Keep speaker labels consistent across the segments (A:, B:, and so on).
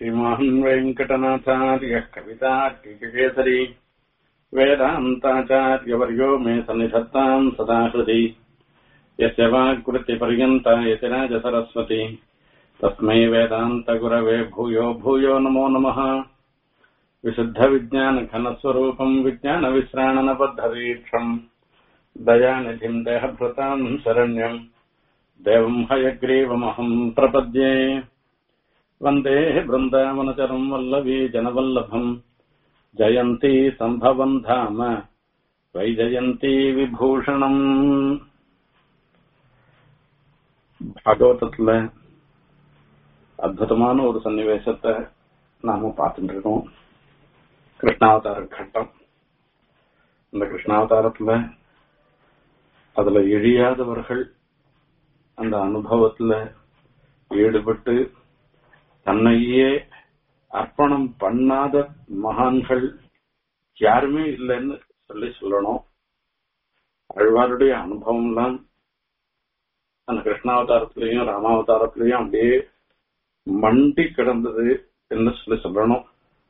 A: श्रीमान् वेङ्कटनाथार्यः कवितार्किककेसरी वेदान्ताचार्यवर्यो मे सन्निधत्ताम् सदा हृदि यस्य वाक्कृतिपर्यन्ता यतिराजसरस्वती तस्मै वेदान्तगुरवे भूयो भूयो नमो नमः विशुद्धविज्ञानघनस्वरूपम् विज्ञानविश्राणनबद्धवीक्षम् दयानिधिम् देहभृताम् शरण्यम् देवम् हयग्रीवमहम् प्रपद्ये वन्दे बृन्दावनचरम् वल्लवी जनवल्लभम् जयन्ती सम्भवम् धाम வைஜயந்தி விபூஷணம் பாகவதத்துல அற்புதமான ஒரு சன்னிவேசத்தை நாம பார்த்துட்டு இருக்கோம் கிருஷ்ணாவதார கட்டம் இந்த கிருஷ்ணாவதாரத்துல அதுல இழியாதவர்கள் அந்த அனுபவத்துல ஈடுபட்டு தன்னையே அர்ப்பணம் பண்ணாத மகான்கள் யாருமே இல்லைன்னு சொல்லி சொல்லணும் அழ்வாருடைய அனுபவம்லாம் அந்த கிருஷ்ணாவதாரத்திலையும் ராமாவதாரத்திலையும் அப்படியே மண்டி கிடந்தது என்று சொல்லி சொல்லணும்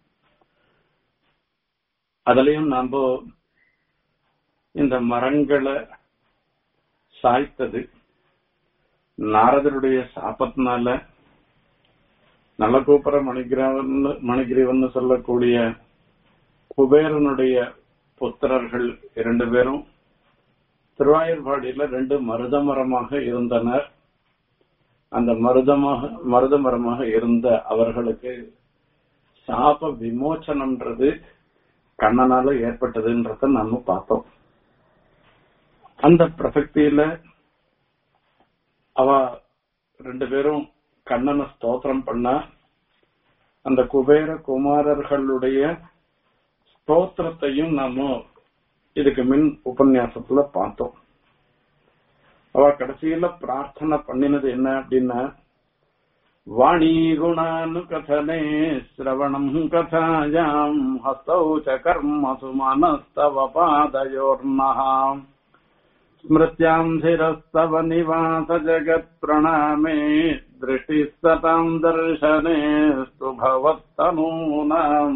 A: அதுலயும் நாம இந்த மரங்களை சாய்த்தது நாரதருடைய சாபத்தினால நலகோபுர மணிகிரவன் மணிகிரிவன் சொல்லக்கூடிய குபேரனுடைய புத்திரர்கள் இரண்டு பேரும் திருவாயூர்பாடியில ரெண்டு மருத மரமாக இருந்தனர் அந்த மருதமாக மருத மரமாக இருந்த அவர்களுக்கு சாப விமோச்சனம்ன்றது கண்ணனால ஏற்பட்டதுன்றத நாம பார்த்தோம் அந்த பிரசக்தியில அவ ரெண்டு பேரும் கண்ணனை ஸ்தோத்திரம் பண்ணா அந்த குபேர குமாரர்களுடைய ஸ்தோத்திரத்தையும் நாம இதுக்கு மின் உபன்யாசத்துல பார்த்தோம் அவ கடைசியில பிரார்த்தனை பண்ணினது என்ன அப்படின்னா வாணி குணானு கதனே சிரவணம் கதாயாம் ஹஸ்தௌ ச கர்மசு மனஸ்தவ பாதயோர்மஹாம் ஸ்மிருத்யாம் சிரஸ்தவ நிவாச ஜகத் பிரணாமே திருஷ்டி சதாம் தர்ஷனே சுபவத்தனூனாம்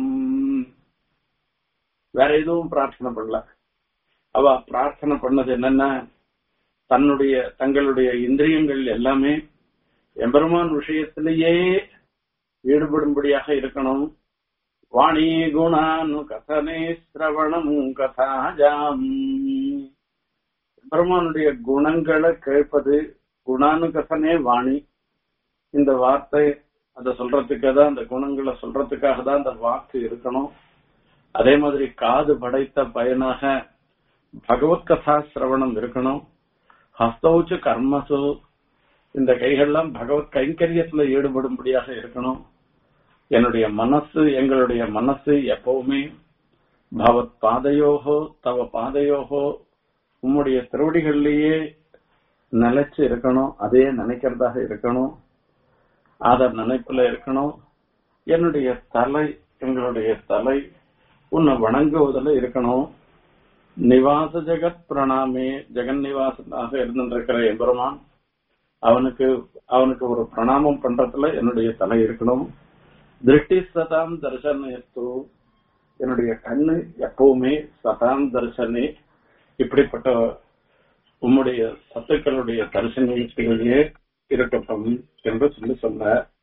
A: வேற எதுவும் பிரார்த்தனை பண்ணல அவ பிரார்த்தனை பண்ணது என்னன்னா தன்னுடைய தங்களுடைய இந்திரியங்கள் எல்லாமே எம்பெருமான் விஷயத்திலேயே ஈடுபடும்படியாக இருக்கணும் வாணி குணானு கதனே சிரவணம் கதாஜாம் பெருமானுடைய குணங்களை கேட்பது குணானு கசனே வாணி இந்த வார்த்தை அதை சொல்றதுக்காக தான் அந்த குணங்களை சொல்றதுக்காக தான் அந்த வாக்கு இருக்கணும் அதே மாதிரி காது படைத்த பயனாக பகவத் கதா சிரவணம் இருக்கணும் ஹஸ்தௌச்சு கர்மசு இந்த கைகள்லாம் பகவத் கைங்கரியத்துல ஈடுபடும்படியாக இருக்கணும் என்னுடைய மனசு எங்களுடைய மனசு எப்பவுமே பகவத் பாதையோகோ தவ பாதையோகோ உம்முடைய திருவடிகள்லயே நிலைச்சு இருக்கணும் அதே நினைக்கிறதாக இருக்கணும் அத நினைப்புல இருக்கணும் என்னுடைய தலை எங்களுடைய தலை உன்னை வணங்குவதில் இருக்கணும் நிவாச ஜெகத் பிரணாமே ஜெகன் நிவாசனாக இருந்திருக்கிற எம்பெருமான் அவனுக்கு அவனுக்கு ஒரு பிரணாமம் பண்றதுல என்னுடைய தலை இருக்கணும் திருஷ்டி சதாம் தர்சனத்து என்னுடைய கண்ணு எப்பவுமே சதாம் தர்சனே இப்படிப்பட்ட உம்முடைய சத்துக்களுடைய தரிசனத்திலேயே இருக்கட்டும் என்று சொல்லி சொன்ன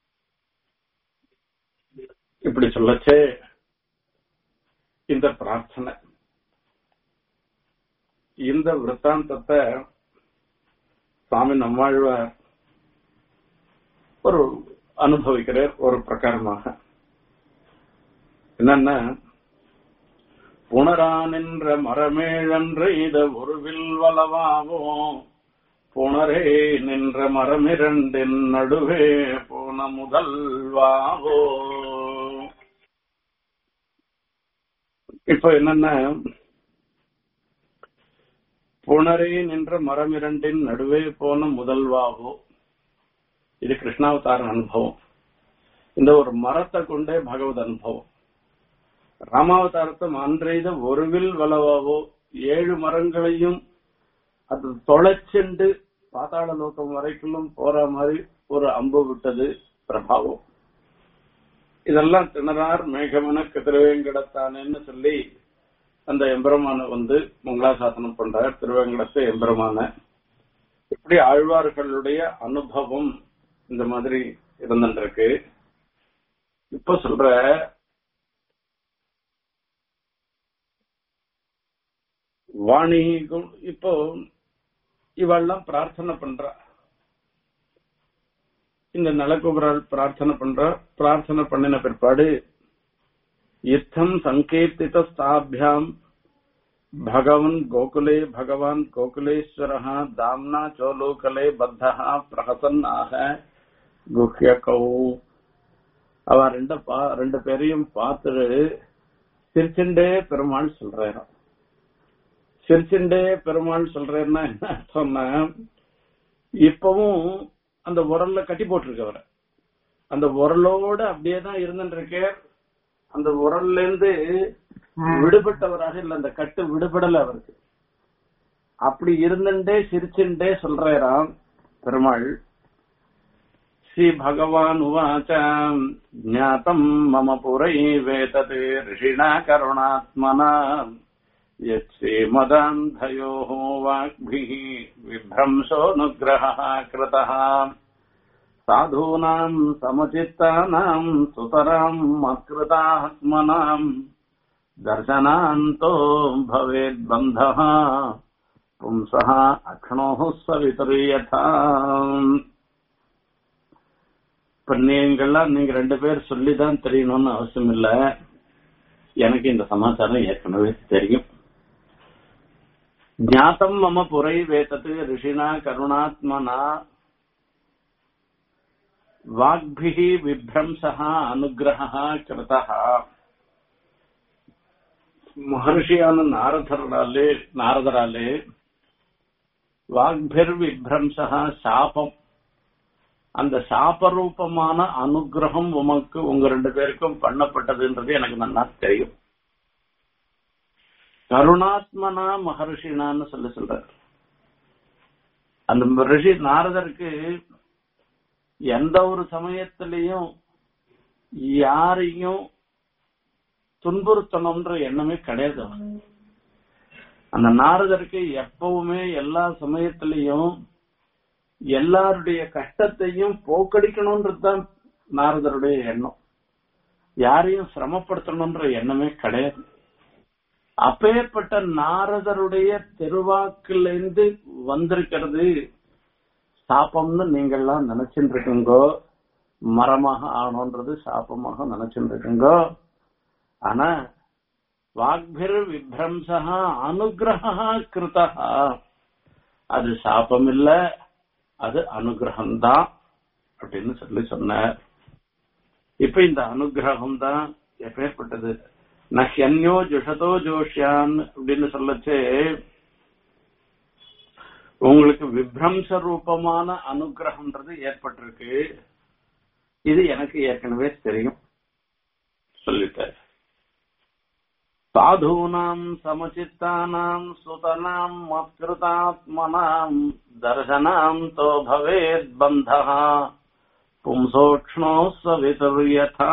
A: இப்படி சொல்லச்சே இந்த பிரார்த்தனை இந்த விற்த்தாந்தத்தை சுவாமி நம்மாழ்வார் ஒரு அனுபவிக்கிறார் ஒரு பிரகாரமாக என்னன்னா புனரா நின்ற மரமேழன்று இத ஒருவில் வளவாவோ புனரே நின்ற மரமிரண்டின் நடுவே போன முதல்வாவோ இப்ப என்னன்னா புனரே நின்ற மரமிரண்டின் நடுவே போன முதல்வாவோ இது கிருஷ்ணாவதார அனுபவம் இந்த ஒரு மரத்தை கொண்டே பகவத் அனுபவம் ராமாவதாரத்தை அன்றைத ஒருவில் வளவாவோ ஏழு மரங்களையும் அது தொலைச்சென்று பாதாள லோகம் வரைக்கும் போற மாதிரி ஒரு அம்பு விட்டது பிரபாவம் இதெல்லாம் திணறார் மேகமனக்கு திருவேங்கடத்தானேன்னு சொல்லி அந்த எம்பெருமான வந்து மங்களாசாசனம் பண்றார் திருவேங்கடத்து எம்பெருமான இப்படி ஆழ்வார்களுடைய அனுபவம் இந்த மாதிரி இருந்துருக்கு இப்ப சொல்ற வாணி இப்போ இவெல்லாம் பிரார்த்தனை பண்றா இந்த நலகுபரால் பிரார்த்தனை பண்றா பிரார்த்தனை பண்ணின பிற்பாடு யுத்தம் சங்கீர்த்தித ஸ்தாபியாம் भगवन् गोकुले भगवान् गोकुलेश्वरः दाम्ना चोलोकले बद्धः பிரகசன் ஆக குஹ்யகௌ அவ ரெண்டு பா ரெண்டு பேரையும் பார்த்துட்டு சிரிச்சுண்டே பெருமாள் சொல்றாராம் சிரிச்சுண்டே பெருமாள் சொல்றேன்னா என்ன சொன்ன இப்பவும் அந்த உரல்ல கட்டி போட்டிருக்கவர அந்த உரலோட அப்படியே தான் இருந்துட்டு அந்த உரல்ல இருந்து விடுபட்டவராக இல்ல அந்த கட்டு விடுபடல அவருக்கு அப்படி இருந்துட்டே சிரிச்சுட்டே சொல்றாராம் பெருமாள் ஸ்ரீ பகவான் உவாச்ச ஞாத்தம் மம புரை வேதத் ரிஷிணா கருணாத்மனா यच्छ्रीमदान्धयोः वाग्भिः विभ्रंशोऽनुग्रहः कृतः साधूनाम् समचित्तानाम् सुतराम् मत्कृतात्मनाम् दर्शनान्तो भवेद्बन्धः पुंसः अक्ष्णोः सवितुर्यथा இப்ப நீங்கள்லாம் நீங்க ரெண்டு பேர் சொல்லிதான் தெரியணும்னு அவசியம் இல்ல எனக்கு இந்த சமாச்சாரம் ஏற்கனவே தெரியும் ஞாத்தம் மம புரை வேத்தது ரிஷினா கருணாத்மனா வாக்பிகி விப்ரம்சா அனுகிரகா கிருதா மகர்ஷியான நாரதராலே நாரதராலே வாக்பிர் விப்ரம்சா சாபம் அந்த சாபரூபமான அனுகிரகம் உமக்கு உங்க ரெண்டு பேருக்கும் பண்ணப்பட்டதுன்றது எனக்கு நல்லா தெரியும் கருணாத்மனா மகர்ஷினான்னு சொல்லி சொல்றாரு அந்த ரிஷி நாரதருக்கு எந்த ஒரு சமயத்திலையும் யாரையும் துன்புறுத்தணும்ன்ற எண்ணமே கிடையாது அந்த நாரதருக்கு எப்பவுமே எல்லா சமயத்திலையும் எல்லாருடைய கஷ்டத்தையும் போக்கடிக்கணும்ன்றது தான் நாரதருடைய எண்ணம் யாரையும் சிரமப்படுத்தணும்ன்ற எண்ணமே கிடையாது அப்பேற்பட்ட நாரதருடைய திருவாக்கிலிருந்து வந்திருக்கிறது சாப்பம்னு நீங்கள்லாம் நினைச்சுட்டு இருக்குங்கோ மரமாக ஆனோன்றது சாப்பமாக நினைச்சுட்டு இருக்குங்கோ ஆனா வாக்பிர் விப்ரம்சா அனுகிரகா கிருதா அது சாபம் இல்ல அது அனுகிரகம் தான் அப்படின்னு சொல்லி சொன்னார் இப்ப இந்த அனுகிரகம் தான் எப்பேற்பட்டது நஹ்யன்யோ ஜுஷதோ ஜோஷ்யான் அப்படின்னு சொல்லச்சு உங்களுக்கு விப்ரம்ச ரூபமான அனுகிரகம்ன்றது ஏற்பட்டிருக்கு இது எனக்கு ஏற்கனவே தெரியும் சொல்லிட்டார் சாதூனாம் சமச்சித்தானாம் சுதனாம் மத்கிருதாத்மனாம் தர்சனாம் தோ பவேத் பந்தா பும்சோக்ஷ்ணோ சவிதர்யதா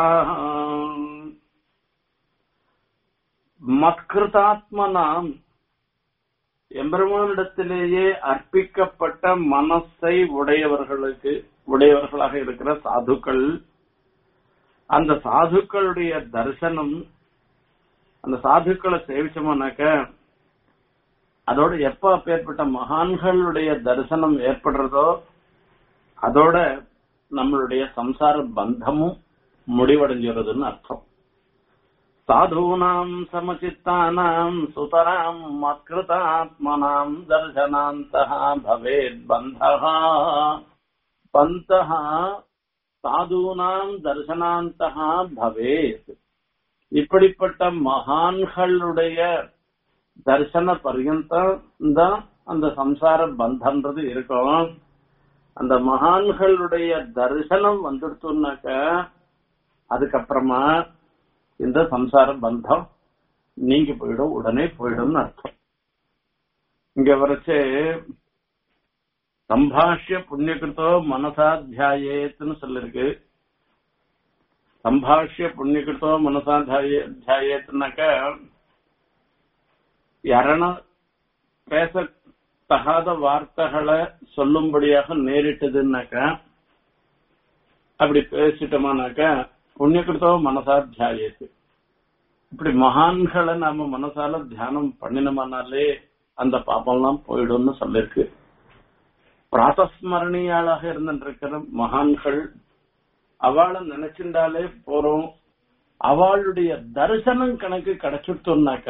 A: மத்கிருதாத்மனாம் எம்பெருமானிடத்திலேயே அர்ப்பிக்கப்பட்ட மனசை உடையவர்களுக்கு உடையவர்களாக இருக்கிற சாதுக்கள் அந்த சாதுக்களுடைய தரிசனம் அந்த சாதுக்களை சேவிச்சோம்னாக்க அதோட எப்ப அப்பேற்பட்ட மகான்களுடைய தரிசனம் ஏற்படுறதோ அதோட நம்மளுடைய சம்சார பந்தமும் முடிவடைஞ்சிருதுன்னு அர்த்தம் சாதூனாம் சமச்சித்தானாம் சுதராம் மத்கிருதாத்மனாம் தர்சனாந்தः பவேத் பந்தः பந்தः சாதூனாம் தர்சனாந்தः பவேத் இப்படிப்பட்ட மகான்களுடைய தரிசன பர்யந்தம் தான் அந்த சம்சார பந்தன்றது இருக்கும் அந்த மகான்களுடைய தரிசனம் வந்துடுச்சுனாக்க அதுக்கப்புறமா இந்த சம்சார பந்தம் நீங்கி போயிடும் உடனே போயிடும்னு அர்த்தம் இங்க வரைச்சு சம்பாஷ்ய புண்ணியகிருத்தோ மனசாத்தியாயத்துன்னு சொல்லிருக்கு சம்பாஷ்ய புண்ணியகிருத்தோ மனசா தியாயத்துனாக்க யாரான பேச தகாத வார்த்தைகளை சொல்லும்படியாக நேரிட்டதுன்னாக்கா அப்படி பேசிட்டோமானாக்கா புண்ணியகிருத்தோ மனசா தியாயத்து இப்படி மகான்களை நாம மனசால தியானம் பண்ணினோமானாலே அந்த பாப்பம்லாம் போயிடும்னு சொல்லிருக்கு பிராத்தஸ்மரணியாளாக இருந்திருக்கிற மகான்கள் அவளை நினைச்சிருந்தாலே போறோம் அவளுடைய தரிசனம் கணக்கு கிடைச்சிட்டோம்னாக்க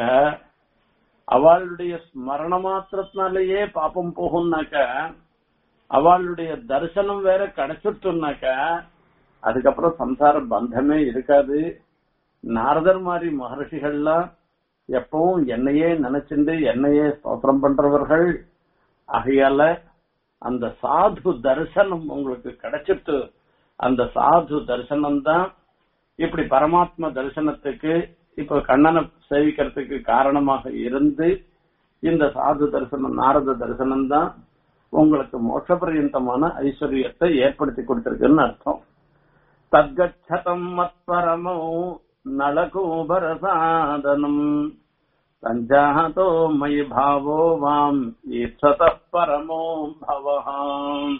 A: அவளுடைய ஸ்மரண மாத்திரத்தினாலேயே பாப்பம் போகும்னாக்க அவளுடைய தரிசனம் வேற கிடைச்சிட்டோம்னாக்க அதுக்கப்புறம் சம்சார பந்தமே இருக்காது நாரதர் மாதிரி மகர்ஷிகள்லாம் எப்பவும் என்னையே நினைச்சிருந்து என்னையே ஸ்தோத்திரம் பண்றவர்கள் ஆகையால அந்த சாது தரிசனம் உங்களுக்கு கிடைச்சிட்டு அந்த சாது தரிசனம் தான் இப்படி பரமாத்ம தரிசனத்துக்கு இப்ப கண்ணனை சேவிக்கிறதுக்கு காரணமாக இருந்து இந்த சாது தரிசனம் நாரத தரிசனம் தான் உங்களுக்கு மோட்சபரியந்தமான ஐஸ்வர்யத்தை ஏற்படுத்தி கொடுத்திருக்குன்னு அர்த்தம் தத்கச்சதம் மத்பரமோ நளகூபர சாதனம் சஞ்சாதோ மயி பாவோ வாம் ஈஸ்வத பரமோ பவஹாம்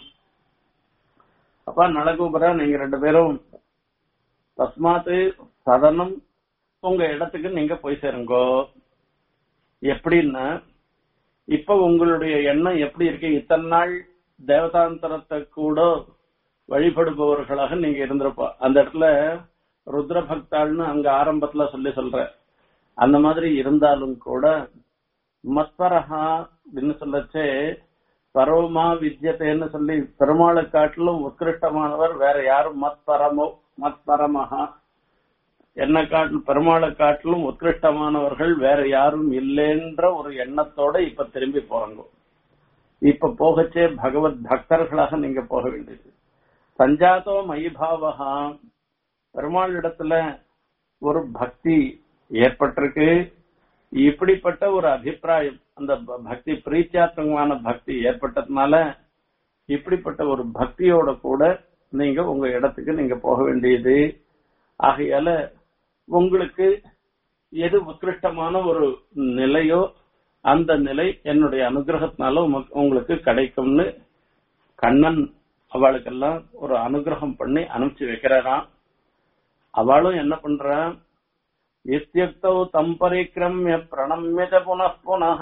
A: அப்பா நளகூபரா நீங்க ரெண்டு பேரும் தஸ்மாத்து சதனம் உங்க இடத்துக்கு நீங்க போய் சேருங்கோ எப்படின்னா இப்ப உங்களுடைய எண்ணம் எப்படி இருக்கு இத்தனை நாள் தேவதாந்தரத்தை கூட வழிபடுபவர்களாக நீங்க இருந்திருப்பா அந்த இடத்துல ருத்ர பக்தாள்னு அங்க ஆரம்பத்துல சொல்லி சொல்ற அந்த மாதிரி இருந்தாலும் கூட மத்பரஹா அப்படின்னு சொல்லச்சே பரவமா வித்யத்தைன்னு சொல்லி பெருமாளை காட்டிலும் உத்கிருஷ்டமானவர் வேற யாரும் மத்பரமோ மத்பரமஹா என்ன காட்டிலும் பெருமாளை காட்டிலும் உத்கிருஷ்டமானவர்கள் வேற யாரும் இல்லைன்ற ஒரு எண்ணத்தோட இப்ப திரும்பி போறாங்க இப்ப போகச்சே பகவத் பக்தர்களாக நீங்க போக வேண்டியது சஞ்சாதோ மயிபாவகா பெருமாள் இடத்துல ஒரு பக்தி ஏற்பட்டிருக்கு இப்படிப்பட்ட ஒரு அபிப்பிராயம் அந்த பக்தி பிரீத்தியாத்மகமான பக்தி ஏற்பட்டதுனால இப்படிப்பட்ட ஒரு பக்தியோட கூட நீங்க உங்க இடத்துக்கு நீங்க போக வேண்டியது ஆகையால உங்களுக்கு எது உத்கிருஷ்டமான ஒரு நிலையோ அந்த நிலை என்னுடைய அனுகிரகத்தினால உங்களுக்கு கிடைக்கும்னு கண்ணன் அவளுக்கெல்லாம் ஒரு அனுகிரகம் பண்ணி அனுப்பிச்சு வைக்கிறாராம் அவளும் என்ன பண்றா இத்தியுக்தௌ தம் பரிக்கிரமிய பிரணம்ய புனః புனः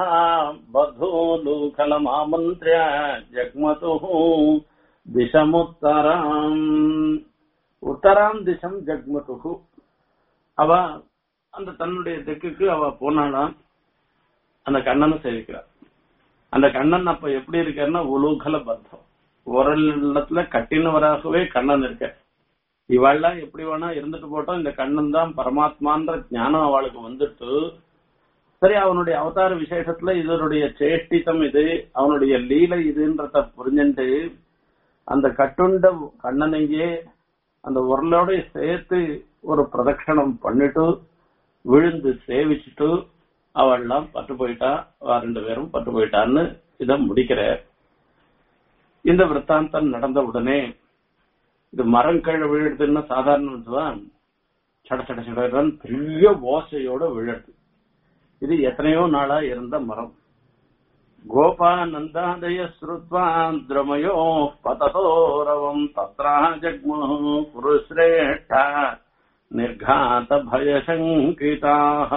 A: பதூலூகலமாமந்திரிய ஜக்மது திசமுத்தராம் உத்தராம் திசம் ஜக்மது அவ அந்த தன்னுடைய திக்குக்கு அவ போனாலாம் அந்த கண்ணனை சேவிக்கிறார் அந்த கண்ணன் அப்ப எப்படி இருக்காருன்னா உலூகல பத்தம் ஒரு இடத்துல கட்டினவராகவே கண்ணன் இருக்க இவாள்லாம் எப்படி வேணா இருந்துட்டு போட்டோம் இந்த கண்ணன் தான் பரமாத்மான்ற ஞானம் அவளுக்கு வந்துட்டு சரி அவனுடைய அவதார விசேஷத்துல இதனுடைய சேஷ்டிதம் இது அவனுடைய லீலை இதுன்றத புரிஞ்சுட்டு அந்த கட்டுண்ட கண்ணனையே அந்த உரலோட சேர்த்து ஒரு பிரதட்சணம் பண்ணிட்டு விழுந்து சேவிச்சுட்டு அவள்லாம் பட்டு போயிட்டா ரெண்டு பேரும் பட்டு போயிட்டான்னு இத முடிக்கிற இந்த விற்த்தாந்தம் நடந்த உடனே இது மரம் கீழே விழுதுன்னா சாதாரண சட சட சடன் பெரிய ஓசையோட விழுது இது எத்தனையோ நாளா இருந்த மரம் கோபானந்தாதய ஸ்ருத்வா திரமயோ பததோரவம் தத்ரா ஜக்மு புருஸ்ரேஷ்ட நிர்காத பயசங்கிதாக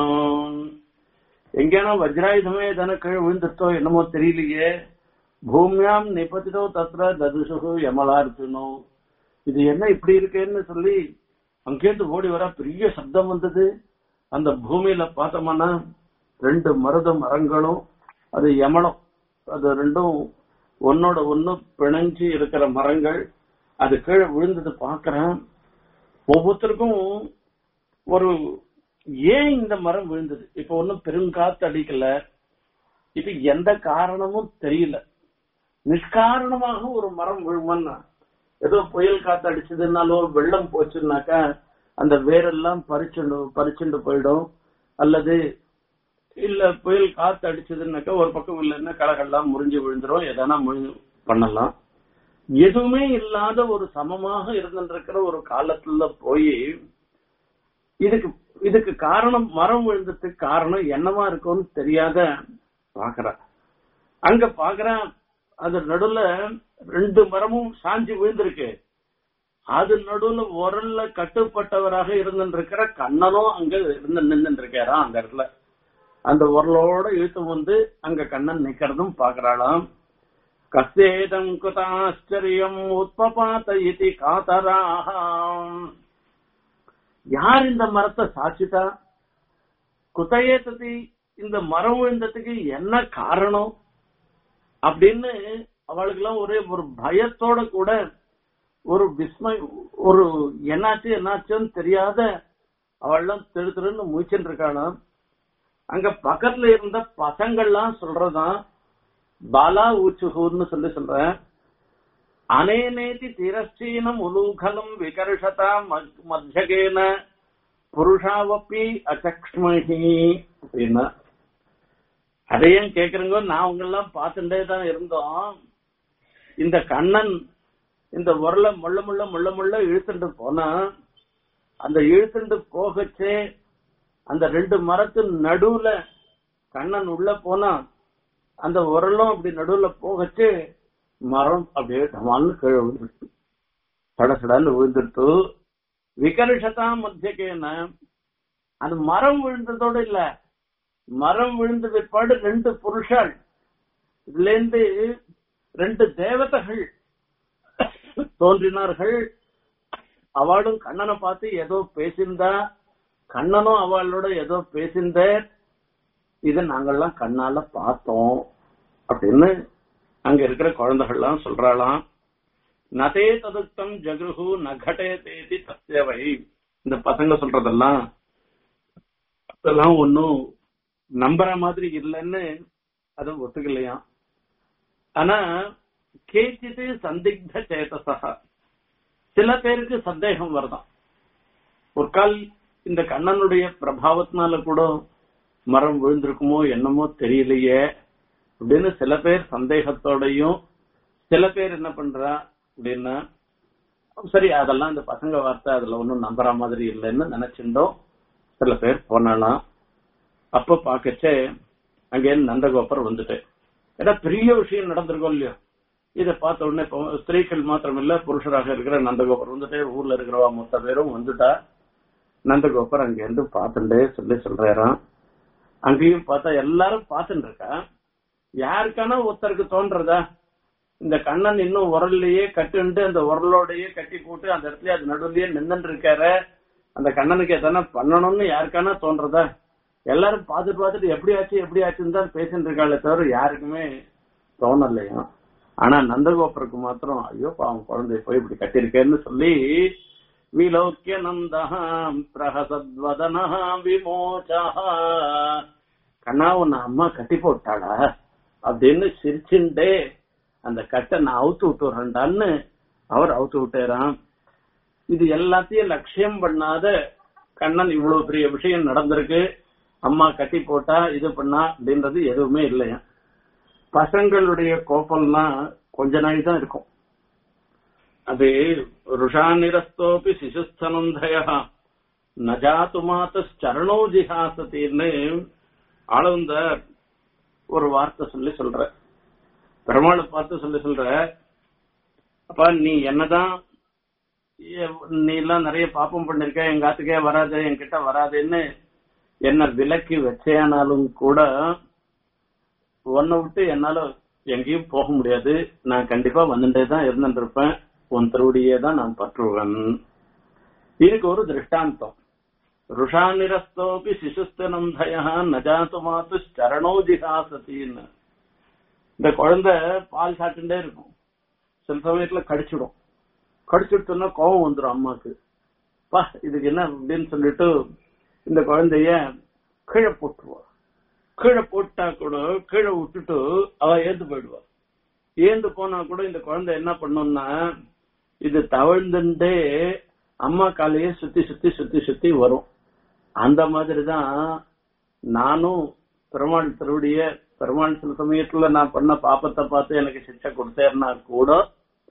A: எங்கேனோ வஜ்ராயுதமே தானே கீழே விழுந்துட்டோ என்னமோ தெரியலையே பூமியாம் நிபதிதோ தத்ர ததுசு யமலார்ஜுனோ இது என்ன இப்படி இருக்கேன்னு சொல்லி அங்கேருந்து ஓடி வர பெரிய சப்தம் வந்தது அந்த பூமியில பார்த்தோம்னா ரெண்டு மருத மரங்களும் அது யமனம் அது ரெண்டும் ஒன்னோட ஒண்ணு பிணைஞ்சு இருக்கிற மரங்கள் அது கீழே விழுந்தது பாக்குறேன் ஒவ்வொருத்தருக்கும் ஒரு ஏன் இந்த மரம் விழுந்தது இப்ப ஒன்னும் பெருங்காத்து அடிக்கல இப்ப எந்த காரணமும் தெரியல நிஷ்காரணமாக ஒரு மரம் விழுமன்னா ஏதோ புயல் காத்து அடிச்சதுனாலோ வெள்ளம் போச்சுன்னாக்கா அந்த வேரெல்லாம் பறிச்சுண்டு பறிச்சுண்டு போயிடும் அல்லது இல்ல புயல் காத்து அடிச்சதுன்னாக்கா ஒரு பக்கம் இல்லைன்னா களைகள்லாம் முறிஞ்சு விழுந்துரும் எதனா முறிஞ்சு பண்ணலாம் எதுவுமே இல்லாத ஒரு சமமாக இருந்திருக்கிற ஒரு காலத்துல போய் இதுக்கு இதுக்கு காரணம் மரம் விழுந்ததுக்கு காரணம் என்னவா இருக்கும்னு தெரியாத பாக்குறா அங்க பாக்குறா அது நடுவுல ரெண்டு மரமும் சாஞ்சி விழுந்திருக்கு அது நடுவுல உரல்ல கட்டுப்பட்டவராக இருந்திருக்கிற கண்ணனும் அங்க இருந்து நின்று இருக்காரா அந்த இடத்துல அந்த உரலோட இழுத்து வந்து அங்க கண்ணன் நிக்கிறதும் பாக்குறாளாம் கசேதம் குதாச்சரியம் உத்பபாத்த இதி காதராக யார் இந்த மரத்தை சாட்சிதா குத்தையே தத்தி இந்த மரம் விழுந்ததுக்கு என்ன காரணம் அப்படின்னு அவளுக்கு எல்லாம் ஒரே ஒரு பயத்தோட கூட ஒரு விஸ்மய ஒரு என்னாச்சு என்னாச்சுன்னு தெரியாத அவள்லாம் தெரு தெருன்னு முயற்சின்னு இருக்காளாம் அங்க பக்கத்துல இருந்த பசங்கள்லாம் சொல்றதான் பாலா ஊச்சுகூர்னு சொல்லி சொல்றேன் அனேனேதி திரஸ்டீனம் உலூகலம் விகர்ஷதா மத்தியகேன புருஷாவப்பி அச்சக்ஷ்மஹி அப்படின்னா அதையும் கேக்குறங்க நான் அவங்க எல்லாம் பார்த்துட்டே தான் இருந்தோம் இந்த கண்ணன் இந்த உரல முள்ள முள்ள முள்ள முள்ள இழுத்துட்டு போனா அந்த இழுத்துட்டு போகச்சே அந்த ரெண்டு மரத்து நடுவுல கண்ணன் உள்ள போனா அந்த உரலும் அப்படி நடுவுல போகச்சு மரம் அப்படியே டமால்னு கீழே விழுந்துருச்சு சடசடான்னு விழுந்துருட்டு விகர்ஷதா மத்தியக்கேன அது மரம் விழுந்ததோட இல்ல மரம் விழுந்த பிற்பாடு ரெண்டு புருஷாள் இதுல இருந்து ரெண்டு தேவதைகள் தோன்றினார்கள் அவளும் கண்ணனை பார்த்து ஏதோ பேசியிருந்தா கண்ணனும் அவளோட ஏதோ பேசியிருந்த இத நாங்கெல்லாம் கண்ணால பார்த்தோம் அப்படின்னு அங்க இருக்கிற குழந்தைகள்லாம் சொல்றாளாம் நதே ததுக்தம் ஜகுரு நகடே தேதி தத்தேவை இந்த பசங்க சொல்றதெல்லாம் அதெல்லாம் ஒன்னும் நம்புற மாதிரி இல்லைன்னு அது ஒத்துக்கலையா ஆனா கேச்சித்து சந்திக்த சேதசா சில பேருக்கு சந்தேகம் வருதான் ஒரு கால் இந்த கண்ணனுடைய பிரபாவத்தினால கூட மரம் விழுந்திருக்குமோ என்னமோ தெரியலையே அப்படின்னு சில பேர் சந்தேகத்தோடையும் சில பேர் என்ன பண்றா அப்படின்னா சரி அதெல்லாம் இந்த பசங்க வார்த்தை அதுல ஒன்றும் நம்புற மாதிரி இல்லைன்னு நினைச்சிருந்தோம் சில பேர் போனாலாம் அப்ப பாக்கச்சே அங்கே நந்தகோபர் வந்துட்டு ஏன்னா பெரிய விஷயம் நடந்திருக்கோம் இல்லையோ இதை பார்த்த உடனே இப்போ ஸ்திரீகள் மாத்திரம் இல்ல புருஷராக இருக்கிற நந்தகோபர் வந்துட்டு ஊர்ல இருக்கிறவா மொத்த பேரும் வந்துட்டா நந்தகோபர் அங்க இருந்து பார்த்துட்டே சொல்லி சொல்றாராம் அங்கேயும் பார்த்தா எல்லாரும் பார்த்துட்டு இருக்கா யாருக்கான ஒருத்தருக்கு தோன்றதா இந்த கண்ணன் இன்னும் உரல்லையே கட்டுண்டு அந்த உரலோடையே கட்டி போட்டு அந்த இடத்துல அது நடுவுலயே நின்னுட்டு இருக்காரு அந்த கண்ணனுக்கு எதனா பண்ணணும்னு யாருக்கானா தோன்றதா எல்லாரும் பார்த்துட்டு பார்த்துட்டு எப்படி ஆச்சு எப்படி ஆச்சுன்னு தான் பேசிட்டு இருக்காளே தவிர யாருக்குமே தோணலையா ஆனா நந்தகோபருக்கு மாத்திரம் ஐயோ பாவம் குழந்தை போய் இப்படி கட்டியிருக்கேன்னு சொல்லி விலோக்கிய நந்தஹாம் பிரகசத்வதனஹா விமோச்சா கண்ணா உன்னை அம்மா கட்டி போட்டாளா அப்படின்னு சிரிச்சுட்டே அந்த கட்டை நான் அவுத்து விட்டுறேன்டான்னு அவர் அவுத்து விட்டாராம் இது எல்லாத்தையும் லட்சியம் பண்ணாத கண்ணன் இவ்வளவு பெரிய விஷயம் நடந்திருக்கு அம்மா கட்டி போட்டா இது பண்ணா அப்படின்றது எதுவுமே இல்லையா பசங்களுடைய கோபம்லாம் கொஞ்ச நாள் தான் இருக்கும் அது ருஷாநிரஸ்தோப்பி சிசுஸ்தனந்தய நஜாத்து மாத்த சரணோ ஜிஹாசத்தின்னு ஆளவந்த ஒரு வார்த்தை சொல்லி சொல்ற பெருமாளை பார்த்து சொல்லி சொல்ற அப்பா நீ என்னதான் நீ எல்லாம் நிறைய பாப்பம் பண்ணிருக்க எங்க ஆத்துக்கே வராது என்கிட்ட வராதுன்னு என்ன விலக்கி வச்சேனாலும் கூட உன்னை விட்டு என்னால எங்கேயும் போக முடியாது நான் கண்டிப்பா வந்துட்டே தான் இருந்துட்டு இருப்பேன் உன் திருவடியே தான் நான் பற்றுவேன் இதுக்கு ஒரு திருஷ்டாந்தம் ருஷாநிரஸ்தோபி சிசுஸ்தனந்தய நஜாத்து மாத்து சரணோ ஜிகாசத்தின்னு இந்த குழந்தை பால் சாப்பிட்டுட்டே இருக்கும் சில சமயத்துல கடிச்சிடும் கடிச்சிடுச்சுன்னா கோபம் வந்துடும் அம்மாக்கு பா இதுக்கு என்ன அப்படின்னு சொல்லிட்டு இந்த குழந்தைய கீழே போட்டுருவா கீழே போட்டா கூட கீழே விட்டுட்டு அவ ஏந்து போயிடுவா ஏந்து போனா கூட இந்த குழந்தை என்ன பண்ணும்னா இது தவழ்ந்துட்டே அம்மா காலையே சுத்தி சுத்தி சுத்தி சுத்தி வரும் அந்த மாதிரிதான் நானும் பெருமாள் திருவடிய பெருமாள் சில சமயத்துல நான் பண்ண பாப்பத்தை பார்த்து எனக்கு சிக்ஷை கொடுத்தேன்னா கூட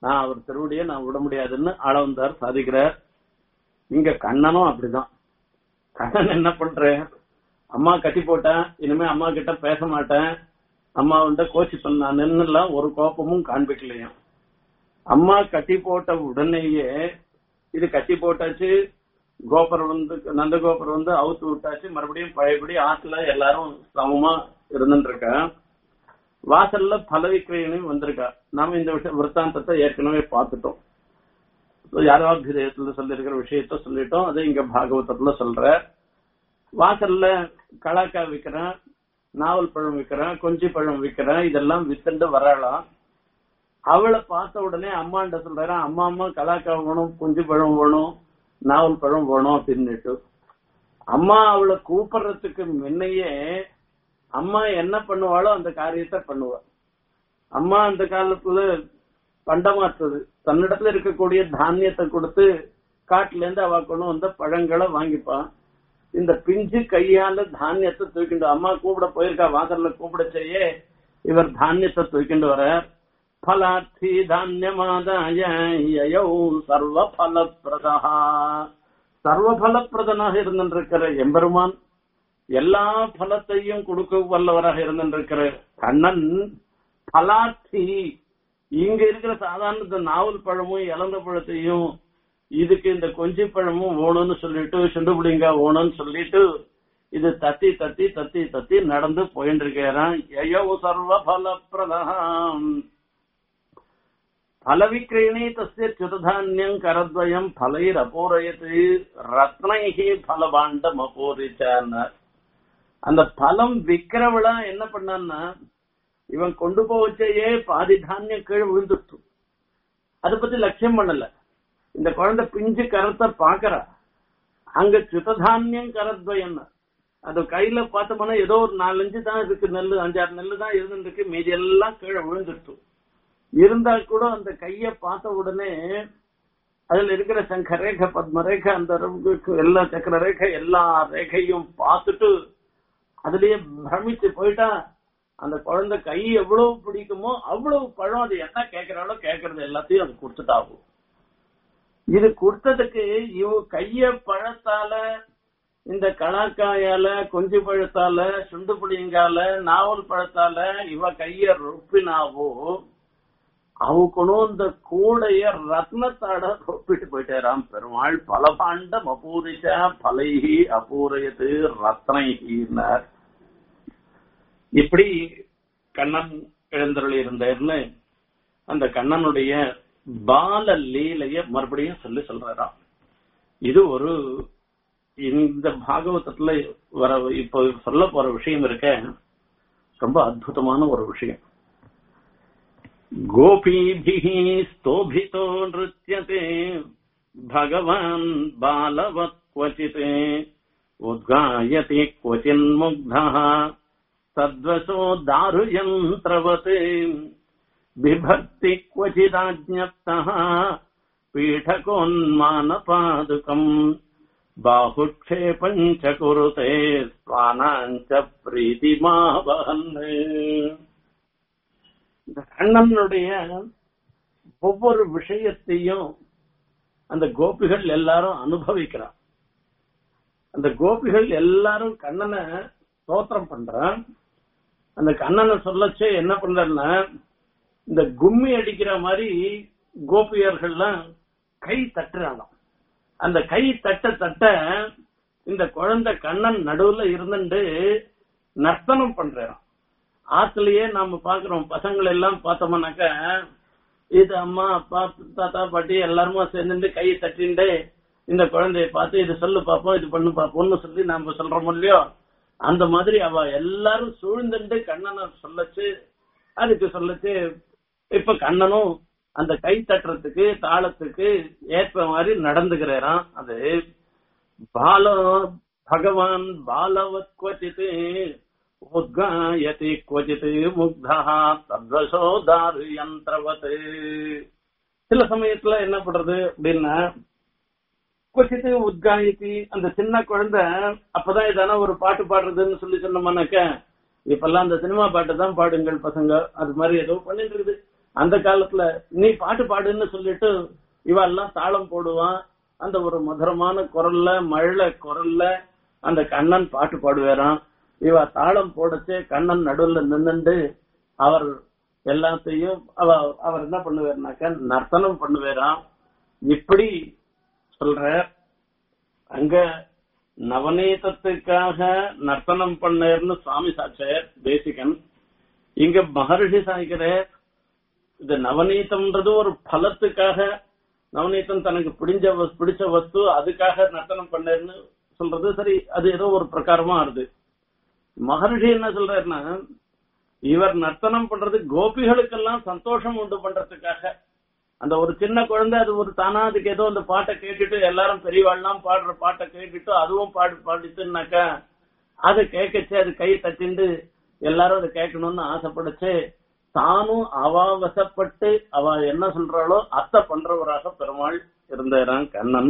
A: நான் அவர் திருவடியை நான் விட முடியாதுன்னு ஆளவந்தார் சாதிக்கிறார் இங்க கண்ணனும் அப்படிதான் கண்ணன் என்ன பண்றேன் அம்மா கட்டி போட்டேன் இனிமே அம்மா கிட்ட பேச மாட்டேன் அம்மா வந்து கோச்சி பண்ணான்னுலாம் ஒரு கோபமும் காண்பிக்கலையும் அம்மா கட்டி போட்ட உடனேயே இது கட்டி போட்டாச்சு கோபுரம் வந்து நந்தகோபுரம் வந்து அவுத்து விட்டாச்சு மறுபடியும் பழையபடி ஆத்துல எல்லாரும் சமமா இருந்துட்டு இருக்கா வாசல்ல பல விக்கிரயனும் வந்திருக்கா நாம இந்த விஷயம் விற்த்தாந்தத்தை ஏற்கனவே பார்த்துட்டோம் யாராபிதயத்துல சொல்லிருக்கிற விஷயத்த சொல்லிட்டோம் அது இங்க பாகவதத்துல சொல்ற வாசல்ல கலாக்கா விக்கிறேன் நாவல் பழம் விக்கிறேன் கொஞ்சி பழம் விக்கிறேன் இதெல்லாம் வித்துண்டு வரலாம் அவளை பார்த்த உடனே அம்மாண்ட சொல்றேன் அம்மா அம்மா கலாக்கா வேணும் குஞ்சு பழம் வேணும் நாவல் பழம் வேணும் அப்படின்னுட்டு அம்மா அவளை கூப்பிடுறதுக்கு முன்னையே அம்மா என்ன பண்ணுவாளோ அந்த காரியத்தை பண்ணுவா அம்மா அந்த காலத்துல பண்டமாற்றுது தன்னிடத்துல இருக்கக்கூடிய தானியத்தை கொடுத்து காட்டுல இருந்து அவ கொண்டு வந்த பழங்களை வாங்கிப்பான் இந்த பிஞ்சு கையால தானியத்தை தூக்கிண்டு அம்மா கூப்பிட போயிருக்கா வாசல்ல கூப்பிட செய்ய இவர் தானியத்தை தூக்கிண்டு வர பலார்த்தி தானியமாதாய யயௌ சர்வ பலப்பிரதா சர்வ பலப்பிரதனாக இருந்திருக்கிற எம்பெருமான் எல்லா பலத்தையும் கொடுக்க வல்லவராக இருந்திருக்கிற கண்ணன் பலார்த்தி இங்க இருக்கிற சாதாரண இந்த நாவல் பழமும் இளந்த பழத்தையும் இதுக்கு இந்த கொஞ்சி பழமும் ஓணும்னு சொல்லிட்டு சுண்டுபிடிங்க ஓணும்னு சொல்லிட்டு இது தத்தி தத்தி தத்தி தத்தி நடந்து போயிட்டு இருக்கிறான் எயோ சர்வ பலப்பிரதாம் பலவிக்கிரயணே தஸ்ய சுததானியம் கரத்வயம் பலைர் அபூரயத்து ரத்னைகி பலபாண்டம் அபூரிச்சார் அந்த பலம் விக்கிறவளா என்ன பண்ணான்னா இவன் கொண்டு போவச்சேயே பாதி தானியம் கீழே விழுந்துட்டு அதை பத்தி லட்சியம் பண்ணல இந்த குழந்தை பிஞ்சு கரத்தை பாக்குறா அங்க சுததானியம் கரத்வயம் அது கையில பார்த்தோம்னா ஏதோ ஒரு நாலஞ்சு தான் இருக்கு நெல்லு அஞ்சாறு நெல்லு தான் இருந்துருக்கு மீதி எல்லாம் கீழே விழுந்துட்டு இருந்தா கூட அந்த கைய பார்த்த உடனே அதுல இருக்கிற சங்க ரேகை பத்ம ரேகை அந்த எல்லா சக்கர ரேகை எல்லா ரேகையும் பார்த்துட்டு அதுலயே பிரமிச்சு போயிட்டா அந்த குழந்தை கை எவ்வளவு பிடிக்குமோ அவ்வளவு பழம் அது என்ன கேட்கிறாளோ கேட்கறது எல்லாத்தையும் அது கொடுத்துட்டாகும் இது கொடுத்ததுக்கு இவ கைய பழத்தால இந்த கலாக்காயால கொஞ்சி பழத்தால சுண்டு புளியங்கால நாவல் பழத்தால இவ கைய ரொப்பினாவோ அவக்கணும் இந்த கூடைய ரத்னத்தாட ஒப்பிட்டு போயிட்டாராம் பெருமாள் பலபாண்டம் அபூரிச்சா பலைஹி அபூரையது ரத்னைஹின்னார் இப்படி கண்ணன் எழுந்தருளி இருந்தார்னு அந்த கண்ணனுடைய பால லீலைய மறுபடியும் சொல்லி சொல்றாராம் இது ஒரு இந்த பாகவதத்துல வர இப்போ சொல்ல போற விஷயம் இருக்க ரொம்ப அற்புதமான ஒரு விஷயம் गोपीभिः स्तोभितो नृत्यते भगवान् बालवत् क्वचित् उद्गायति क्वचिन्मुग्धः तद्वशो दारुयन्त्रवत् बिभक्ति क्वचिदाज्ञप्तः पीठकोन्मानपादुकम् बाहुक्षेपम् च कुरुते स्वानाम् च प्रीतिमावहन् இந்த கண்ணனுடைய ஒவ்வொரு விஷயத்தையும் அந்த கோபிகள் எல்லாரும் அனுபவிக்கிறான் அந்த கோபிகள் எல்லாரும் கண்ணனை ஸ்தோத்திரம் பண்றான் அந்த கண்ணனை சொல்லச்சே என்ன பண்றன்னா இந்த கும்மி அடிக்கிற மாதிரி கோபியர்கள்லாம் கை தட்டுறாங்க அந்த கை தட்ட தட்ட இந்த குழந்தை கண்ணன் நடுவுல இருந்துட்டு நர்த்தனம் பண்றான் ஆத்துலயே நாம பாக்குறோம் பசங்களை எல்லாம் பார்த்தோம்னாக்க இது அம்மா அப்பா தாத்தா பாட்டி எல்லாருமா சேர்ந்துட்டு கையை தட்டிண்டு இந்த குழந்தைய பார்த்து இது சொல்லு பாப்போம் இது பண்ணு பாப்போம்னு சொல்லி நாம சொல்றோம் இல்லையோ அந்த மாதிரி அவ எல்லாரும் சூழ்ந்துட்டு கண்ணனை சொல்லச்சு அதுக்கு சொல்லச்சு இப்ப கண்ணனும் அந்த கை தட்டுறதுக்கு தாளத்துக்கு ஏற்ப மாதிரி நடந்துக்கிறாராம் அது பால பகவான் பாலவத் குவச்சித்து உத்காயதி क्वचित् முக்தः தத்வசோ தாரியந்திரவத் சில சமயத்துல என்ன பண்றது அப்படின்னா கொச்சித்து உத்காயத்தி அந்த சின்ன குழந்தை அப்பதான் இதான ஒரு பாட்டு பாடுறதுன்னு சொல்லி சொன்னோம்னாக்க இப்பெல்லாம் அந்த சினிமா பாட்டு தான் பாடுங்கள் பசங்க அது மாதிரி ஏதோ பண்ணிட்டு இருக்குது அந்த காலத்துல நீ பாட்டு பாடுன்னு சொல்லிட்டு இவெல்லாம் தாளம் போடுவான் அந்த ஒரு மதுரமான குரல்ல மழல குரல்ல அந்த கண்ணன் பாட்டு பாடுவாராம் இவ தாளம் போடச்சே கண்ணன் நடுவுல நின்னுண்டு அவர் எல்லாத்தையும் அவ அவர் என்ன பண்ணுவாருனாக்க நர்த்தனம் பண்ணுவாராம் இப்படி சொல்ற அங்க நவநீதத்துக்காக நர்த்தனம் பண்ணேர்னு சுவாமி சாட்சியர் தேசிகன் இங்க மகர்ஷி சாய்க்கிற இது நவநீதம்ன்றது ஒரு பலத்துக்காக நவநீதம் தனக்கு பிடிஞ்ச வஸ்- பிடிச்ச வஸ்து அதுக்காக நர்த்தனம் பண்ணேர்னு சொல்றது சரி அது ஏதோ ஒரு பிரகாரமா ஆறுது மகர்ஷி என்ன சொல்றாருன்னா இவர் நர்த்தனம் பண்றது கோபிகளுக்கெல்லாம் சந்தோஷம் உண்டு பண்றதுக்காக அந்த ஒரு சின்ன குழந்தை அது ஒரு தானா அதுக்கு ஏதோ அந்த பாட்டை கேட்டுட்டு எல்லாரும் பெரியவாள்லாம் பாடுற பாட்டை கேட்டுட்டு அதுவும் பாடு பாடிட்டுனாக்கா அதை கேட்கச்சு அது கை தட்டிண்டு எல்லாரும் அதை கேட்கணும்னு ஆசைப்படுச்சு தானும் அவ வசப்பட்டு அவ என்ன சொல்றாளோ அத்தை பண்றவராக பெருமாள் இருந்தாராம் கண்ணன்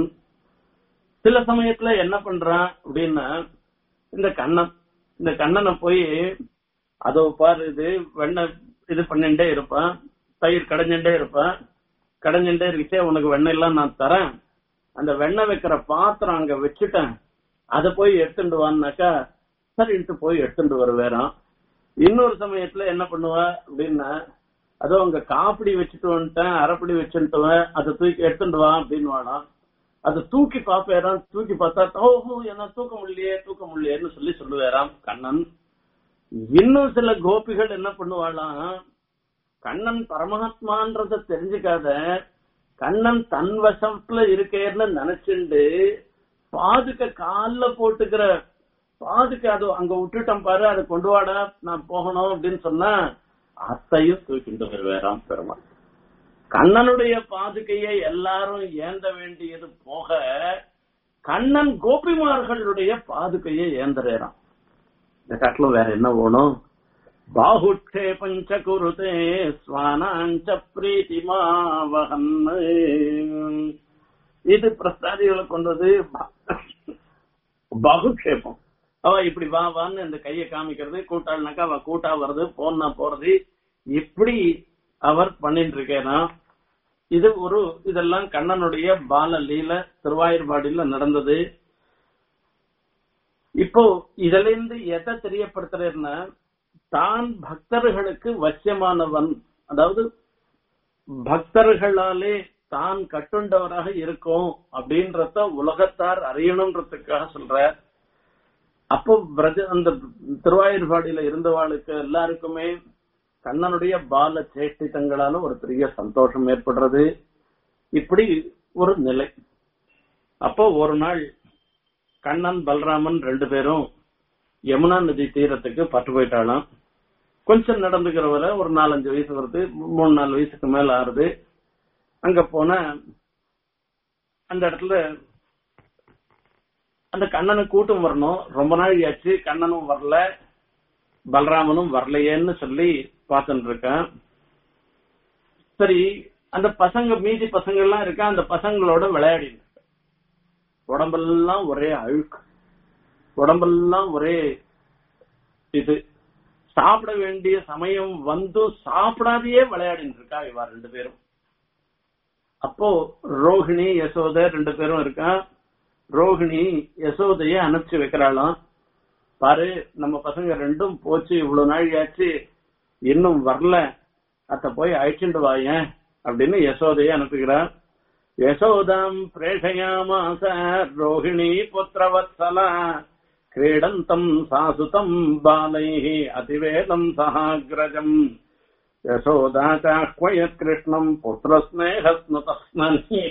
A: சில சமயத்துல என்ன பண்றான் அப்படின்னா இந்த கண்ணன் இந்த கண்ணனை போய் அதோ பாரு இது வெண்ணெய் இது பண்ணிட்டே இருப்பான் தயிர் கடைஞ்சுட்டே இருப்பான் கடைஞ்சுட்டே இருக்கே உனக்கு வெண்ணெய் எல்லாம் நான் தரேன் அந்த வெண்ணெய் வைக்கிற பாத்திரம் அங்க வச்சுட்டேன் அதை போய் எடுத்துட்டு வான்னாக்கா சரின்ட்டு போய் எடுத்துட்டு வருவேறான் இன்னொரு சமயத்துல என்ன பண்ணுவா அப்படின்னா அதோ அங்க காப்பிடி வச்சுட்டு வந்துட்டேன் அரைப்படி வச்சுட்டுவேன் அதை தூக்கி எடுத்துட்டு வா அப்படின்னு வாடாம் அதை தூக்கி பாப்பேறான் தூக்கி பார்த்தா ஓஹோ என்ன தூக்க முடியலையே தூக்க முடியலையேன்னு சொல்லி சொல்லுவேறாம் கண்ணன் இன்னும் சில கோபிகள் என்ன பண்ணுவாளாம் கண்ணன் பரமாத்மான்றத தெரிஞ்சுக்காத கண்ணன் தன் வசத்துல இருக்கேன்னு நினைச்சுண்டு பாதுக்க கால்ல போட்டுக்கிற பாதுக்க அது அங்க விட்டுட்டோம் பாரு அதை கொண்டு வாடா நான் போகணும் அப்படின்னு சொன்னா அத்தையும் தூக்கிட்டு வருவேறாம் பெருமாள் கண்ணனுடைய பாதுகையை எல்லாரும் ஏந்த வேண்டியது போக கண்ணன் கோபிமார்களுடைய பாதுகையை ஏந்துறான் இந்த காட்டிலும் வேற என்ன வேணும் பாகுட்டே பஞ்ச குருதே ஸ்வானாஞ்ச பிரீத்திமா வகன் இது பிரஸ்தாதிகளை கொண்டது பாகுக்ஷேபம் அவ இப்படி வா வான்னு இந்த கையை காமிக்கிறது கூட்டாள்னாக்கா அவ கூட்டா வருது போன்னா போறது இப்படி அவர் பண்ணிட்டு இருக்கேனா இது ஒரு இதெல்லாம் கண்ணனுடைய பால லீல திருவாயூர்பாடியில நடந்தது இப்போ இதுல இருந்து எதை தெரியப்படுத்துறேன்னா தான் பக்தர்களுக்கு வசியமானவன் அதாவது பக்தர்களாலே தான் கட்டுண்டவராக இருக்கும் அப்படின்றத உலகத்தார் அறியணுன்றதுக்காக சொல்ற அப்போ பிரஜ அந்த திருவாயூர்பாடியில இருந்தவாளுக்கு எல்லாருக்குமே கண்ணனுடைய பால சேஷ்டிதங்களால ஒரு பெரிய சந்தோஷம் ஏற்படுறது இப்படி ஒரு நிலை அப்போ ஒரு நாள் கண்ணன் பலராமன் ரெண்டு பேரும் யமுனா நதி தீரத்துக்கு பட்டு போயிட்டாலாம் கொஞ்சம் நடந்துக்கிற வரை ஒரு நாலஞ்சு வயசு வருது மூணு நாலு வயசுக்கு மேல ஆறுது அங்க போன அந்த இடத்துல அந்த கண்ணனை கூட்டம் வரணும் ரொம்ப நாள் ஆச்சு கண்ணனும் வரல பலராமனும் வரலையேன்னு சொல்லி பார்த்துட்டு இருக்கேன் சரி அந்த பசங்க மீதி பசங்க எல்லாம் இருக்கா அந்த பசங்களோட விளையாடி உடம்பெல்லாம் ஒரே அழுக்கு உடம்பெல்லாம் ஒரே இது சாப்பிட வேண்டிய சமயம் வந்து சாப்பிடாதையே விளையாடிட்டு இருக்கா இவா ரெண்டு பேரும் அப்போ ரோஹிணி யசோதை ரெண்டு பேரும் இருக்கா ரோஹிணி யசோதைய அனுப்பிச்சு வைக்கிறாளாம் பாரு நம்ம பசங்க ரெண்டும் போச்சு இவ்வளவு நாள் ஆச்சு இன்னும் வரல அத்த போய் அழைச்சிட்டு வாயேன் அப்படின்னு யசோதைய அனுப்புகிறார் யசோதாம் பிரேஷயாமாச ரோஹிணி புத்திரவத்சலா क्रीडन्तम् सासुतम् बालैः अतिवेदम् सहाग्रजम् यशोदा चाह्वयत् कृष्णम् புத்திரஸ்நேகஸ்னுதஸ்னி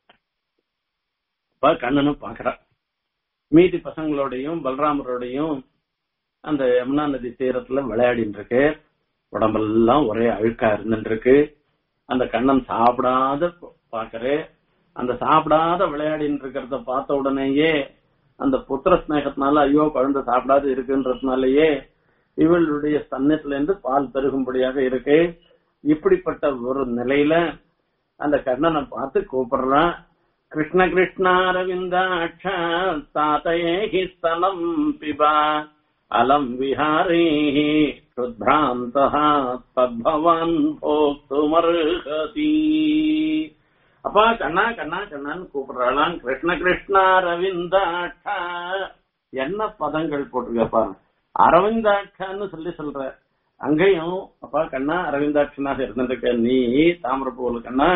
A: அப்ப கண்ணனும் பாக்குறா மீதி பசங்களோடையும் பலராமரோடையும் அந்த யமுனா நதி தீரத்துல விளையாடிட்டு இருக்கு உடம்பெல்லாம் ஒரே அழுக்கா இருந்துட்டு இருக்கு அந்த கண்ணன் சாப்பிடாத பாக்குறே அந்த சாப்பிடாத விளையாடிட்டு இருக்கிறத பார்த்த உடனேயே அந்த புத்திர ஸ்நேகத்தினால ஐயோ குழந்தை சாப்பிடாது இருக்குன்றதுனாலயே இவளுடைய ஸ்தன்னத்துல இருந்து பால் பெருகும்படியாக இருக்கு இப்படிப்பட்ட ஒரு நிலையில அந்த கண்ணனை பார்த்து கூப்பிடுறான் கிருஷ்ண கிருஷ்ணாரவிந்தாட்ச தாத்தையே ஹி ஸ்தலம் பிபா அலம் விஹாரேः சுத்ராந்தः தத்பவான் போக்துமர்ஹதி அப்பா கண்ணா கண்ணா கண்ணான்னு கூப்பிடுறாளாம் கிருஷ்ண கிருஷ்ணா அரவிந்தாட்சா என்ன பதங்கள் போட்டிருக்கப்பா அரவிந்தாட்சான்னு சொல்லி சொல்ற அங்கேயும் அப்பா கண்ணா அரவிந்தாட்சனாக இருந்திருக்க நீ தாமிரப்பூல கண்ணா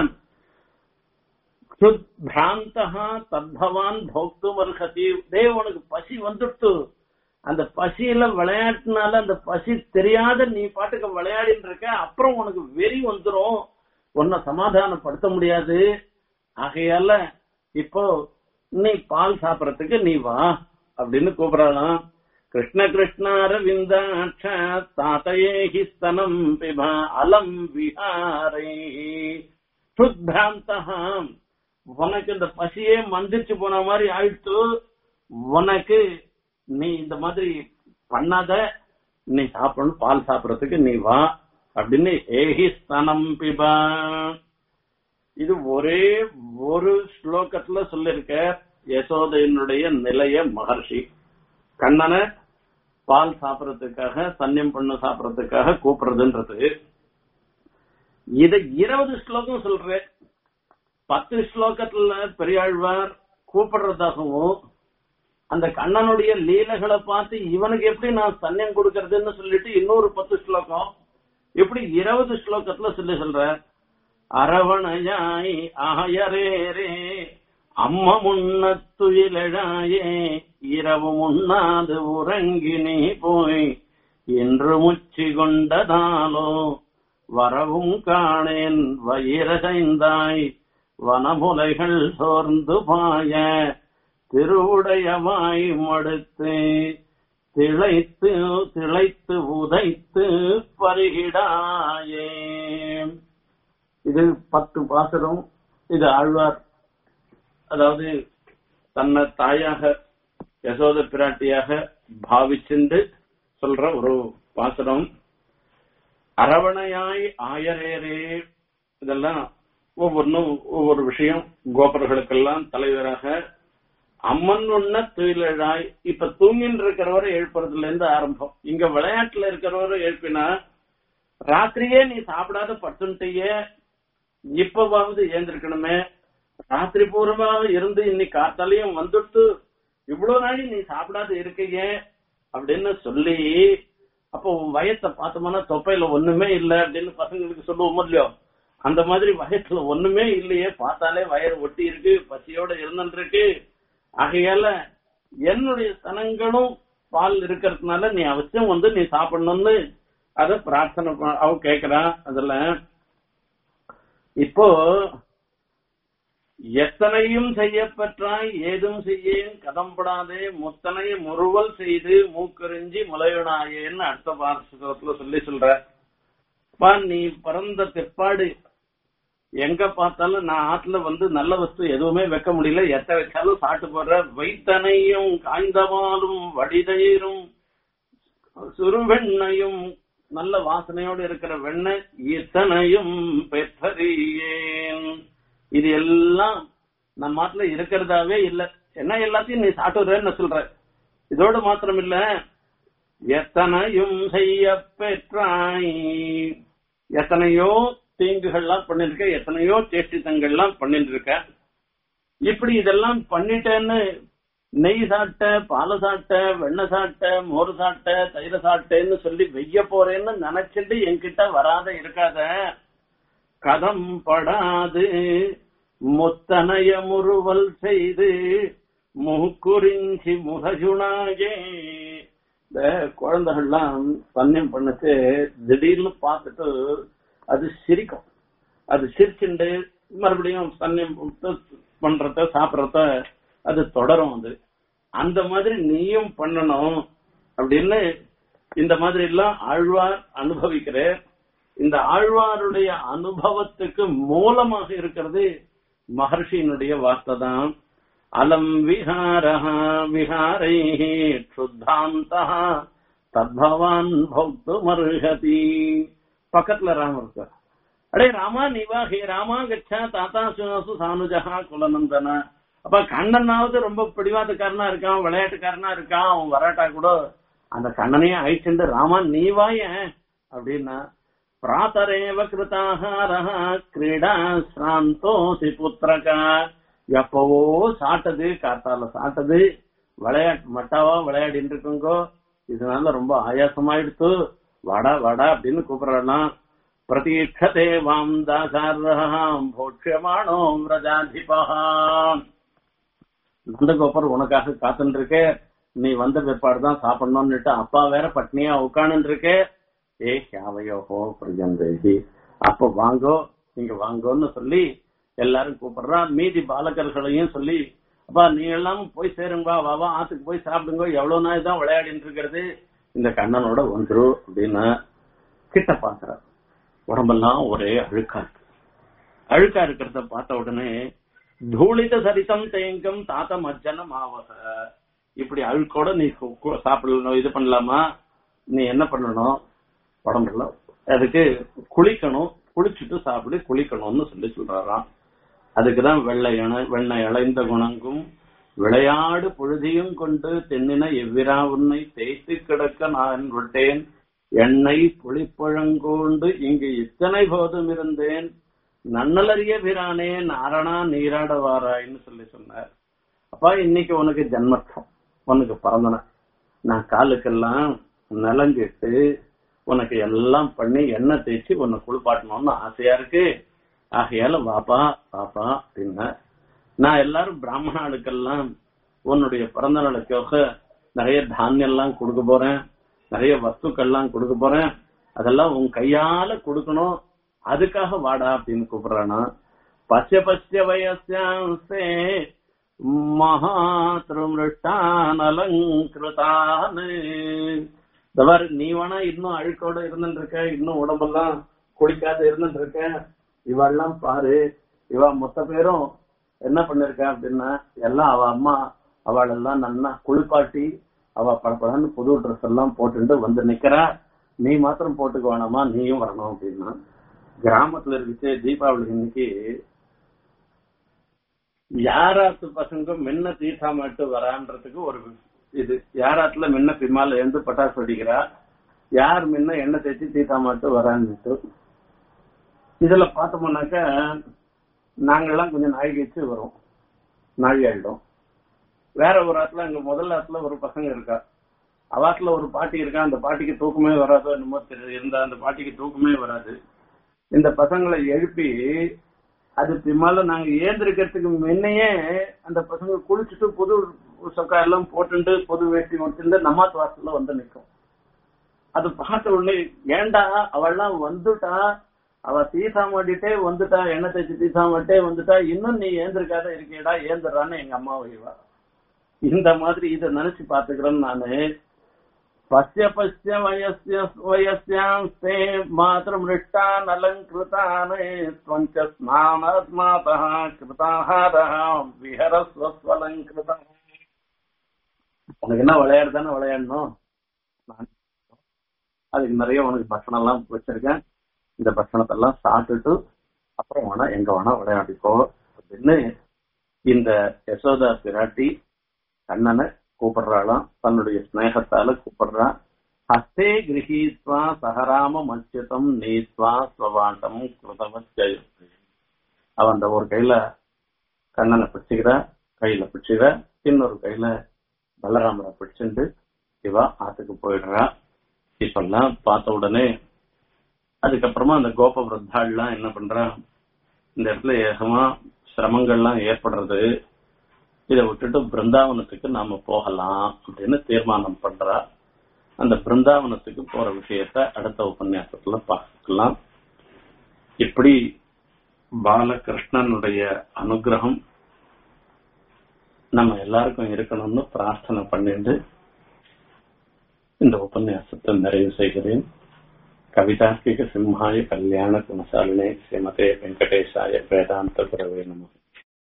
A: பிராந்தகா தத்பவான் போக்தும் அர்ஹதி டே உனக்கு பசி வந்துட்டு அந்த பசியில விளையாட்டுனால அந்த பசி தெரியாத நீ பாட்டுக்கு விளையாடின்னு இருக்க அப்புறம் உனக்கு வெறி வந்துரும் உன்னை சமாதானப்படுத்த முடியாது ஆகையால இப்போ நீ பால் சாப்பிடறதுக்கு நீ வா அப்படின்னு கூப்பிடலாம் கிருஷ்ண கிருஷ்ணாரவிந்தாட்ச தாத்தையே ஸ்தனம் பிபா அலம் விஹாரே சுத்ராந்தகாம் உனக்கு இந்த பசியே மந்திரிச்சு போன மாதிரி ஆயிடுத்து உனக்கு நீ இந்த மாதிரி பண்ணாத நீ சாப்பிடணும் பால் சாப்பிடறதுக்கு நீ வா அப்படின்னு ஏஹி ஸ்தனம் பிபா இது ஒரே ஒரு ஸ்லோகத்துல சொல்லிருக்க யசோதையினுடைய நிலைய மகர்ஷி கண்ணனை பால் சாப்பிடறதுக்காக சன்னியம் பண்ண சாப்பிடறதுக்காக கூப்பிடுறதுன்றது இத இருபது ஸ்லோகம் சொல்றேன் பத்து ஸ்லோகத்துல பெரியாழ்வார் கூப்பிடுறதாகவும் அந்த கண்ணனுடைய லீலைகளை பார்த்து இவனுக்கு எப்படி நான் சன்னியம் கொடுக்கறதுன்னு சொல்லிட்டு இன்னொரு பத்து ஸ்லோகம் இப்படி இருபது ஸ்லோகத்துல சொல்லி சொல்ற அரவணையாய் ஆயரேரே அம்ம முன்னத்துயிலழாயே இரவு முன்னாது உறங்கி நீ போய் இன்று முச்சி கொண்டதாலோ வரவும் காணேன் வயிறகைந்தாய் வனமுலைகள் சோர்ந்து பாய திருவுடையவாய் மடுத்து திளைத்து திளைத்து உதைத்து பருகிடாயே இது பத்து பாசனம் இது ஆழ்வார் அதாவது தன்னை தாயாக யசோத பிராட்டியாக பாவிச்சுண்டு சொல்ற ஒரு பாசனம் அரவணையாய் ஆயரேரே இதெல்லாம் ஒவ்வொன்றும் ஒவ்வொரு விஷயம் கோபர்களுக்கெல்லாம் தலைவராக அம்மன் உண்ண துயிலழாய் இப்ப தூங்கின்னு இருக்கிறவரை எழுப்புறதுல இருந்து ஆரம்பம் இங்க விளையாட்டுல இருக்கிறவரை எழுப்பினா ராத்திரியே நீ சாப்பிடாத படுத்துட்டியே இப்பவாவது ஏந்திருக்கணுமே ராத்திரி பூர்வமாக இருந்து இன்னைக்கு காத்தாலையும் வந்துட்டு இவ்வளவு நாளி நீ சாப்பிடாத இருக்கையே அப்படின்னு சொல்லி அப்போ உன் வயத்தை பார்த்தோம்னா தொப்பையில ஒண்ணுமே இல்ல அப்படின்னு பசங்களுக்கு சொல்லுவோம் இல்லையோ அந்த மாதிரி வயசுல ஒண்ணுமே இல்லையே பார்த்தாலே வயறு ஒட்டி இருக்கு பசியோட இருந்துருக்கு ஆகையால என்னுடைய ஸ்தனங்களும் பால் இருக்கிறதுனால நீ அவசியம் வந்து நீ சாப்பிடணும்னு அத பிரார்த்தனை ப- அவ கேக்குறா அதுல இப்போ எத்தனையும் செய்யப்பெற்றாய் ஏதும் செய்யேன் கதம்படாதே முத்தனை முறுவல் செய்து மூக்கறிஞ்சி முளையனாயேன்னு அடுத்த பாரசத்துல சொல்லி சொல்ற பா நீ பிறந்த பிற்பாடு எங்க பார்த்தாலும் நான் ஆத்துல வந்து நல்ல வஸ்து எதுவுமே வைக்க முடியல எத்த வச்சாலும் சாப்பிட்டு போடுற வைத்தனையும் காய்ந்தவாலும் வடிதயிரும் சுருவெண்ணையும் நல்ல வாசனையோடு இருக்கிற வெண்ணெய் இத்தனையும் பெற்றறியேன் இது எல்லாம் நம்ம மாட்டுல இருக்கிறதாவே இல்ல என்ன எல்லாத்தையும் நீ சாப்பிடுறேன்னு சொல்ற இதோட மாத்திரம் இல்ல எத்தனையும் செய்ய பெற்றாய் எத்தனையோ தீங்குகள்லாம் பண்ணிருக்க எத்தனையோ சேஷ்டித்தங்கள்லாம் பண்ணிட்டு இருக்க இப்படி இதெல்லாம் பண்ணிட்டேன்னு நெய் சாப்பிட்ட பாலை சாப்பிட்ட வெண்ணெய் சாப்பிட்ட மோர் சாப்பிட்ட தயிர சாப்பிட்டேன்னு சொல்லி வெய்ய போறேன்னு நினைச்சிட்டு என்கிட்ட வராத இருக்காத கதம் படாது முத்தனைய முறுவல் செய்து முக்குறிஞ்சி முகஜுனாயே இந்த குழந்தைகள்லாம் பன்னியம் பண்ணுச்சு திடீர்னு பார்த்துட்டு அது சிரிக்கும் அது சிரிச்சுண்டு மறுபடியும் சன்னியம் பண்றத சாப்பிடறத அது தொடரும் அது அந்த மாதிரி நீயும் பண்ணணும் அப்படின்னு இந்த மாதிரி எல்லாம் ஆழ்வார் அனுபவிக்கிற இந்த ஆழ்வாருடைய அனுபவத்துக்கு மூலமாக இருக்கிறது மகர்ஷியினுடைய வார்த்தை தான் அலம் விஹாரஹ விஹாரை சுத்தாந்தா தத்பவான் பௌத்து மருகதி பக்கத்துல ராமர் இருக்கார் அடே ராமா நீ வா ஹே ராமா கச்சா தாத்தா சுனசு சானுஜஹா குலநந்தன அப்ப கண்ணனாவது ரொம்ப பிடிவாதக்காரனா இருக்கான் விளையாட்டுக்காரனா இருக்கான் அவன் வராட்டா கூட அந்த கண்ணனையே அழிச்சுண்டு ராமா நீ வாயேன் அப்படின்னா பிராத்தரேவ கிருதாகாரா கிரீடா சாந்தோசி புத்திரகா எப்பவோ சாட்டது காத்தால சாட்டது விளையாட்டு மட்டாவா விளையாடிட்டு இருக்குங்கோ இதனால ரொம்ப ஆயாசமாயிடுத்து வடா வடா அப்படின்னு கூப்பிடலாம் பிரதீட்சதே வாம் தாசாரம் போட்சியமானோ விரஜாதிபா நந்தகோபர் உனக்காக காத்துட்டு இருக்கே நீ வந்த பிற்பாடுதான் சாப்பிடணும்னுட்டு அப்பா வேற பட்னியா உட்கார்ந்து இருக்கே ஏ யாவையோஹோ பிரஜந்தேகி அப்ப வாங்கோ நீங்க வாங்கோன்னு சொல்லி எல்லாரும் கூப்பிடுறான் மீதி பாலகர்களையும் சொல்லி அப்பா நீ எல்லாம் போய் சேருங்க வாவா ஆத்துக்கு போய் சாப்பிடுங்க எவ்வளவு நாள் தான் விளையாடிட்டு இருக்கிறது இந்த கண்ணனோட வந்துரு அப்படின்னு கிட்ட பாக்குற உடம்பெல்லாம் ஒரே அழுக்கா இருக்கு அழுக்கா இருக்கிறத பார்த்த உடனே தூளித சரிதம் தேங்கம் தாத்த மஜ்ஜனம் ஆவக இப்படி அழுக்கோட நீ கு- கு- சாப்பிடணும் இது பண்ணலாமா நீ என்ன பண்ணணும் உடம்புல அதுக்கு குளிக்கணும் குளிச்சுட்டு சாப்பிடு குளிக்கணும்னு சொல்லி சொல்றாராம் அதுக்குதான் வெள்ளை இணை வெண்ணெய் இளைந்த குணங்கும் விளையாடு பொழுதியும் கொண்டு தென்னின எவ்விரா உன்னை தேய்த்து கிடக்க நான் விட்டேன் எண்ணெய் புளிப்பழங்கோண்டு இங்கு இத்தனை போதும் இருந்தேன் நன்னலறிய பிரானே நாரணா நீராட வாராய்ன்னு சொல்லி சொன்னார் அப்பா இன்னைக்கு உனக்கு ஜன்மத்தம் உனக்கு பிறந்தன நான் காலுக்கெல்லாம் நலங்கிட்டு உனக்கு எல்லாம் பண்ணி எண்ணெய் தேய்ச்சி உன்னை குளிப்பாட்டணும்னு ஆசையா இருக்கு ஆகையால வாப்பா வாப்பா அப்படின்னா நான் எல்லாரும் பிராமணாளுக்கெல்லாம் உன்னுடைய பிறந்த நாளுக்காக நிறைய தானியம் எல்லாம் கொடுக்க போறேன் நிறைய வஸ்துக்கள்லாம் கொடுக்க போறேன் அதெல்லாம் உன் கையால கொடுக்கணும் அதுக்காக வாடா அப்படின்னு கூப்பிடுறானா பச்ச பச்ச வயசாசே மகாத்ருமிருஷ்டான் அலங்கிருதான் இந்த மாதிரி நீ வேணா இன்னும் அழுக்கோட இருந்துட்டு இருக்க இன்னும் உடம்பெல்லாம் குளிக்காத இருந்துட்டு இருக்க இவெல்லாம் பாரு இவ மொத்த பேரும் என்ன பண்ணிருக்கா அப்படின்னா எல்லாம் அவ அம்மா அவளெல்லாம் நல்லா குளிப்பாட்டி அவ படப்படன்னு புது ட்ரெஸ் எல்லாம் போட்டுட்டு வந்து நிக்கிறா நீ மாத்திரம் போட்டுக்க வேணாமா நீயும் வரணும் அப்படின்னா கிராமத்துல இருந்துச்சு தீபாவளி இன்னைக்கு யாராத்து பசங்க முன்ன தீர்த்தாமட்டு வரான்றதுக்கு ஒரு இது யாராத்துல முன்ன பின்னால எழுந்து பட்டாசு வெடிக்கிறா யார் முன்ன எண்ணெய் தேய்ச்சி தீர்த்தாமட்டு வரான்னுட்டு இதுல பார்த்தோம்னாக்கா நாங்கெல்லாம் கொஞ்சம் நாழி கழிச்சு வரும் நாழி ஆயிடும் வேற ஒரு ஆத்துல அங்க முதல் ஆத்துல ஒரு பசங்க இருக்கா அவாத்துல ஒரு பாட்டி இருக்கா அந்த பாட்டிக்கு தூக்கமே வராதோ என்னமோ தெரியுது இருந்தா அந்த பாட்டிக்கு தூக்கமே வராது இந்த பசங்களை எழுப்பி அது பின்னால நாங்க ஏந்திருக்கிறதுக்கு முன்னையே அந்த பசங்க குளிச்சுட்டு புது சொக்கா எல்லாம் போட்டுண்டு புது வேட்டி ஒட்டுண்டு நம்மாத்து வாசல்ல வந்து நிக்கும் அது பார்த்த உடனே ஏண்டா அவள்லாம் வந்துட்டா அவ தீசா மாட்டிட்டே வந்துட்டா எண்ணெய் தேய்ச்சி தீசா மாட்டே வந்துட்டா இன்னும் நீ ஏந்திருக்காத இருக்கேடா ஏந்திரான்னு எங்க அம்மா வைவா இந்த மாதிரி இத நினைச்சு பாத்துக்கிறேன் நானு பஸ்ய பஸ்ய வயஸ்ய வயஸ்யாஸ்தே மாதృమృష్టాన్ అలంకృతాన్ స్వంచ స్నానాత్మాతః கிருதாஹாரः விஹரஸ்வஸ்வலங்கிருத உனக்கு என்ன விளையாடு தானே விளையாடணும் நான் அதுக்கு நிறைய உனக்கு பசனம் எல்லாம் வச்சிருக்கேன் இந்த பசனத்தை எல்லாம் சாப்பிட்டுட்டு அப்புறம் வேணா எங்க வேணா விளையாடிக்கோ அப்படின்னு இந்த யசோதா பிராட்டி கண்ணனை கூப்பிடுறாளாம் தன்னுடைய ஸ்நேகத்தால கூப்பிடுறான் ஹஸ்தே கிரகீத்வா சகராம மச்சிதம் நீத்வா ஸ்வவாண்டம் கிருதவச்சயம் அவன் அந்த ஒரு கையில கண்ணனை பிடிச்சுக்கிறா கையில பிடிச்சுக்கிறா இன்னொரு கையில பலராமரை பிடிச்சுண்டு இவா ஆத்துக்கு போயிடுறா இப்பெல்லாம் பார்த்த உடனே அதுக்கப்புறமா அந்த கோப விரத்தாள்லாம் என்ன பண்றான் இந்த இடத்துல ஏகமா சிரமங்கள்லாம் ஏற்படுறது இதை விட்டுட்டு பிருந்தாவனத்துக்கு நாம போகலாம் அப்படின்னு தீர்மானம் பண்றா அந்த பிருந்தாவனத்துக்கு போற விஷயத்த அடுத்த உபன்யாசத்துல பார்க்கலாம் இப்படி பாலகிருஷ்ணனுடைய அனுகிரகம் நம்ம எல்லாருக்கும் இருக்கணும்னு பிரார்த்தனை பண்ணிட்டு இந்த உபன்யாசத்தை நிறைவு செய்கிறேன் கவிதார்க்கிக சிம்ஹாய கல்யாண குணசாலினே ஸ்ரீமதே வெங்கடேசாய வேதாந்த குரவே நமக்கு